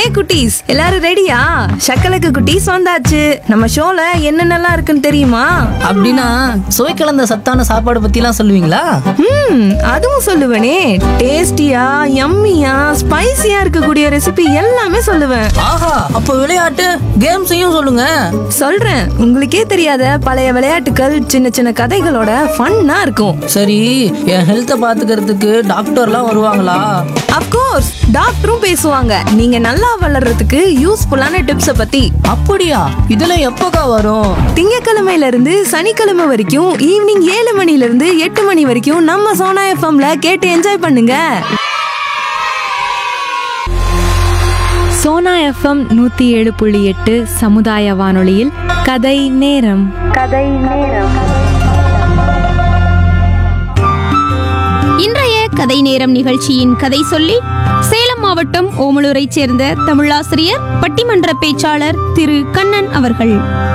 குட்டீஸ் எல்லாரும் ரெடியா சக்கலக்கு குட்டீஸ் வந்தாச்சு நம்ம ஷோல என்னென்னலாம் இருக்குன்னு தெரியுமா அப்படின்னா சுவை கலந்த சத்தான சாப்பாடு பத்திலாம் சொல்லுவீங்களா ம் அதுவும் சொல்லுவேனே டேஸ்டியா யம்மியா ஸ்பைசியா இருக்கக்கூடிய ரெசிபி எல்லாமே சொல்லுவேன் ஆஹா அப்ப விளையாட்டு கேம்ஸையும் சொல்லுங்க சொல்றேன் உங்களுக்கே தெரியாத பழைய விளையாட்டுகள் சின்ன சின்ன கதைகளோட ஃபன்னா இருக்கும் சரி என் ஹெல்த்தை பாத்துக்கிறதுக்கு டாக்டர்லாம் வருவாங்களா அப்கோர்ஸ் டாக்டரும் பேசுவாங்க நீங்க நல்லா வளர்றதுக்கு யூஸ்ஃபுல்லான டிப்ஸ பத்தி அப்படியா இதெல்லாம் எப்போக்கா வரும் திங்கக்கிழமையில இருந்து சனிக்கிழமை வரைக்கும் ஈவினிங் ஏழு மணில இருந்து எட்டு மணி வரைக்கும் நம்ம சோனா எஃப்எம்ல கேட்டு என்ஜாய் பண்ணுங்க சோனா எஃப்எம் நூத்தி ஏழு புள்ளி எட்டு சமுதாய வானொலியில் கதை நேரம் இன்றைய கதை நேரம் நிகழ்ச்சியின் கதை சொல்லி சேலம் மாவட்டம் ஓமலூரைச் சேர்ந்த தமிழாசிரியர் பட்டிமன்ற பேச்சாளர் திரு கண்ணன் அவர்கள்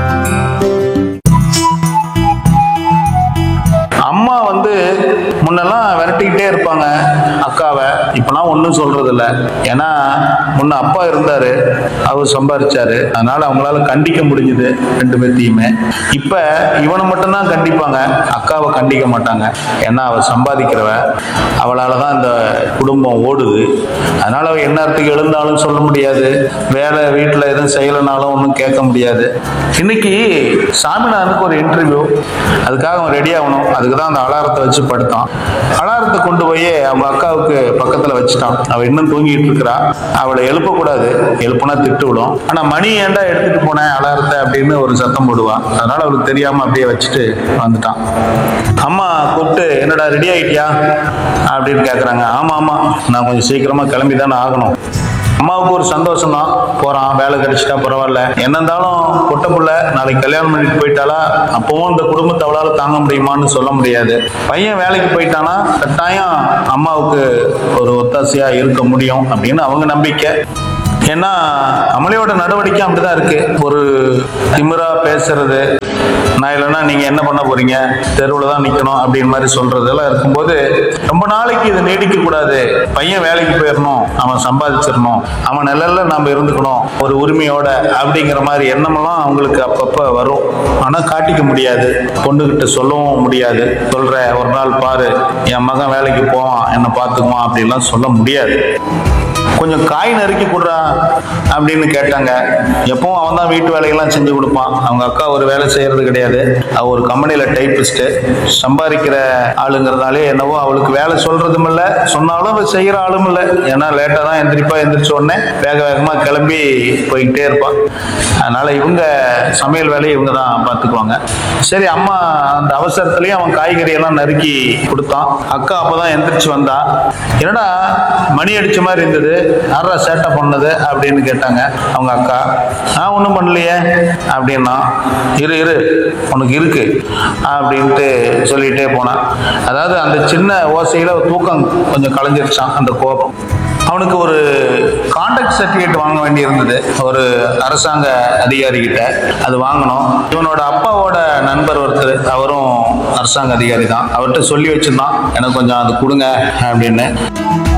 அம்மா வந்து முன்னெல்லாம் விரட்டிக்கிட்டே இருப்பாங்க அக்காவை இப்பெல்லாம் ஒன்றும் சொல்றது இல்ல ஏன்னா முன்ன அப்பா இருந்தாரு அவர் சம்பாரிச்சாரு அதனால அவங்களால கண்டிக்க முடிஞ்சுது ரெண்டு பேர்த்தையுமே இப்ப இவனை மட்டும்தான் கண்டிப்பாங்க அக்காவை கண்டிக்க மாட்டாங்க ஏன்னா அவ சம்பாதிக்கிறவ அவளால தான் இந்த குடும்பம் ஓடுது அதனால அவ எந்நேரத்துக்கு எழுந்தாலும் சொல்ல முடியாது வேலை வீட்டில் எதுவும் செய்யலைனாலும் ஒன்றும் கேட்க முடியாது இன்னைக்கு சாமிநாதனுக்கு ஒரு இன்டர்வியூ அதுக்காக அவன் ரெடி ஆகணும் அதுக்கு தான் அந்த அலாரத்தை வச்சு படுத்தான் அலாரத்தை கொண்டு போய் அவங்க அக்காவுக்கு பக்கத்தில் வச்சுட்டான் அவள் இன்னும் தூங்கிட்டு இருக்கிறா அவளை எழுப்பக்கூடாது எழுப்புனா திட்டு விடும் ஆனால் மணி ஏன்டா எடுத்துட்டு போனேன் அலாரத்தை அப்படின்னு ஒரு சத்தம் போடுவான் அதனால அவளுக்கு தெரியாம அப்படியே வச்சுட்டு வந்துட்டான் அம்மா கூப்பிட்டு என்னடா ரெடி ஆயிட்டியா அப்படின்னு கேட்குறாங்க ஆமா ஆமா நான் கொஞ்சம் சீக்கிரமா கிளம்பி தானே ஆகணும் அம்மாவுக்கு ஒரு சந்தோஷம் தான் போறான் வேலை கிடைச்சிட்டா பரவாயில்ல என்ன இருந்தாலும் பொட்ட புள்ள நாளைக்கு கல்யாணம் பண்ணிட்டு போயிட்டாலா அப்பவும் இந்த குடும்பத்தை அவளால தாங்க முடியுமான்னு சொல்ல முடியாது பையன் வேலைக்கு போயிட்டானா கட்டாயம் அம்மாவுக்கு ஒரு ஒத்தாசையா இருக்க முடியும் அப்படின்னு அவங்க நம்பிக்கை ஏன்னா அமளியோட நடவடிக்கை அப்படிதான் இருக்கு ஒரு திமிரா பேசுறது நான் இல்லைன்னா நீங்க என்ன பண்ண போறீங்க தெருவில் தான் நிக்கணும் அப்படின்னு மாதிரி சொல்றதெல்லாம் இருக்கும்போது ரொம்ப நாளைக்கு இது நீடிக்க கூடாது பையன் வேலைக்கு போயிடணும் அவன் சம்பாதிச்சிடணும் அவன் நிழல்ல நாம இருந்துக்கணும் ஒரு உரிமையோட அப்படிங்கிற மாதிரி எண்ணமெல்லாம் அவங்களுக்கு அப்பப்ப வரும் ஆனா காட்டிக்க முடியாது பொண்ணுகிட்ட சொல்லவும் முடியாது சொல்ற ஒரு நாள் பாரு என் மகன் வேலைக்கு போவான் என்ன பார்த்துக்குவான் அப்படின்லாம் சொல்ல முடியாது கொஞ்சம் காய் நறுக்கி கொடுறா அப்படின்னு கேட்டாங்க எப்பவும் அவன் தான் வீட்டு வேலையெல்லாம் செஞ்சு கொடுப்பான் அவங்க அக்கா ஒரு வேலை செய்யறது கிடையாது அவ ஒரு கம்பெனியில டைப்பிஸ்ட் சம்பாதிக்கிற ஆளுங்கிறதாலே என்னவோ அவளுக்கு வேலை சொல்றதும் இல்ல சொன்னாலும் அவ செய்யற ஆளும் இல்ல ஏன்னா லேட்டா தான் எந்திரிப்பா எந்திரிச்ச உடனே வேக வேகமா கிளம்பி போய்கிட்டே இருப்பான் அதனால இவங்க சமையல் வேலையை இவங்க தான் பார்த்துக்குவாங்க சரி அம்மா அந்த அவசரத்துலயும் அவன் காய்கறி எல்லாம் நறுக்கி கொடுத்தான் அக்கா அப்பதான் எந்திரிச்சு வந்தா என்னடா மணி அடிச்ச மாதிரி இருந்தது யாரா சேட்டை பண்ணது அப்படின்னு கேட்டாங்க அவங்க அக்கா நான் ஒன்றும் பண்ணலையே அப்படின்னா இரு இரு உனக்கு இருக்கு அப்படின்ட்டு சொல்லிட்டே போனான் அதாவது அந்த சின்ன ஓசையில தூக்கம் கொஞ்சம் கலைஞ்சிருச்சான் அந்த கோபம் அவனுக்கு ஒரு கான்டாக்ட் சர்டிஃபிகேட் வாங்க வேண்டியிருந்தது ஒரு அரசாங்க அதிகாரி கிட்ட அது வாங்கணும் இவனோட அப்பாவோட நண்பர் ஒருத்தர் அவரும் அரசாங்க அதிகாரி தான் அவர்கிட்ட சொல்லி வச்சிருந்தான் எனக்கு கொஞ்சம் அது கொடுங்க அப்படின்னு